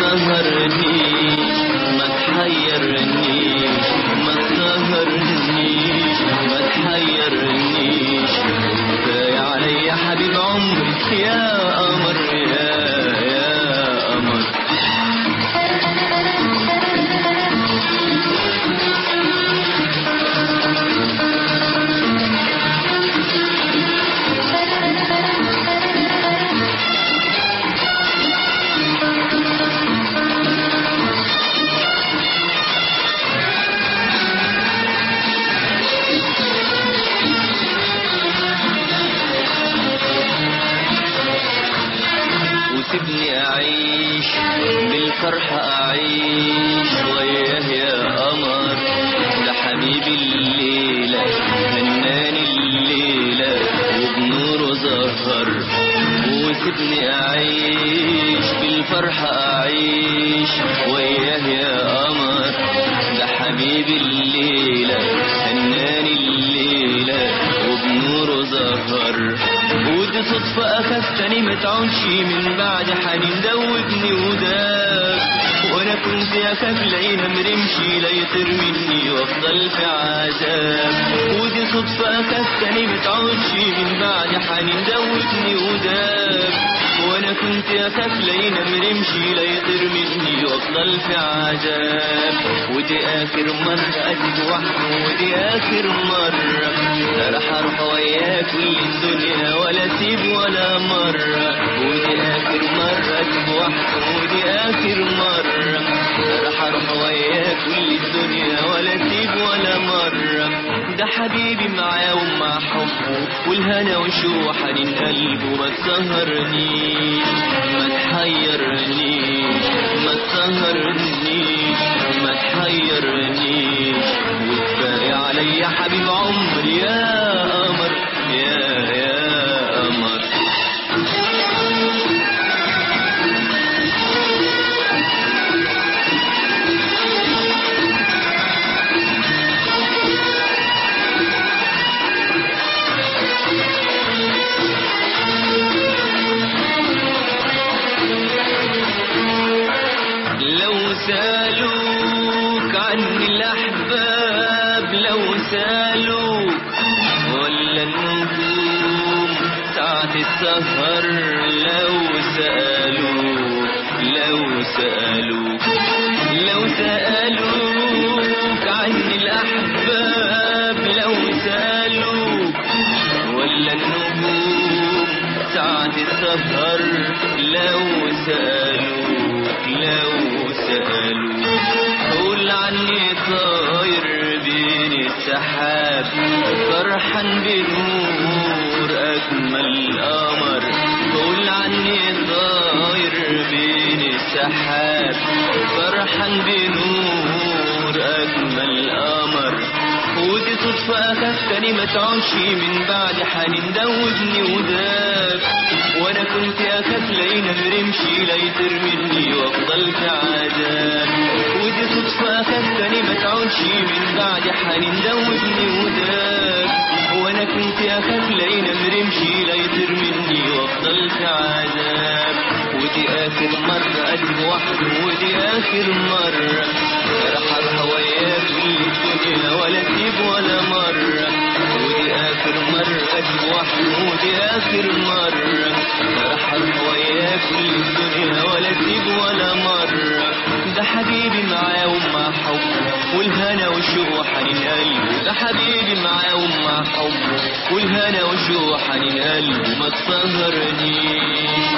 تسهرنيش ما تحيرنيش ما تسهرنيش ما تحيرنيش كفاية عليا حبيب عمري يا قمر يا يا قمر وسيبني أعيش بالفرح أعيش وياه يا قمر ده حبيبي الليلة فنان الليلة وبنوره ظهر وسيبني أعيش بالفرح أعيش وياه يا قمر ده حبيبي الليلة فنان الليلة وبنوره ظهر ودي صدفة أخذتني ما تعودش من بعد حنين دوبني وداب وانا كنت اخاف العين مرمشي لا يطير مني وافضل في عذاب ودي صدفة اخذتني ما تعودش من بعد حنين دوبني وداب وانا كنت اخاف العين مرمشي لا يطير مني وافضل في عذاب ودي اخر مرة ادي وحده ودي اخر مرة لا راح اروح وياك كل الدنيا ولا اسيب ولا مرة ودي اخر مرة ادي وحده ودي اخر مرة لا راح اروح وياك كل الدنيا ولا اسيب ولا مرة ده حبيبي معاه ومع حبه والهنا وشو حنين قلبه ما تسهرنيش ما تحيرنيش ما تسهرنيش ما تحيرنيش وكفاية عليا حبيب عمري يا قمر يا يا قمر لو سألوك عن الأحباب لو سألوك ولا النجوم ساعة السهر لو سألوك لو سألوك لو سألوك عن الأحباب لو سألوك ولا النجوم ساعة السهر لو سألوك لو سألوك قول عني طاير بين السحاب فرحان بنور أجمل قمر قول عني طاير بين السحاب فرحان بنور أجمل قمر ودي صدفة أخذتني ما تعودش من بعد حنين دوبني وداب وانا كنت اخاف لينا مرمشي لا يطير مني وافضل في عذاب ودي صدفة اخذتني ما تعودش من بعد حنين دوبني وداب وانا كنت اخاف لينا مرمشي لا يطير مني وافضل في عذاب ودي اخر مرة ادي وحده ودي اخر مرة راح اروح وياك كل الدنيا ولا اسيب ولا مرة ودي اخر مرة ادي وحده ودي اخر مرة راح اروح وياك كل الدنيا ولا اسيب ولا مرة ده حبيبي معاه ومع حبه والهنا والشوق وحنين قلبه ده حبيبي معاه ومع حبه والهنا والشوق وحنين قلبه ما تسهرنيش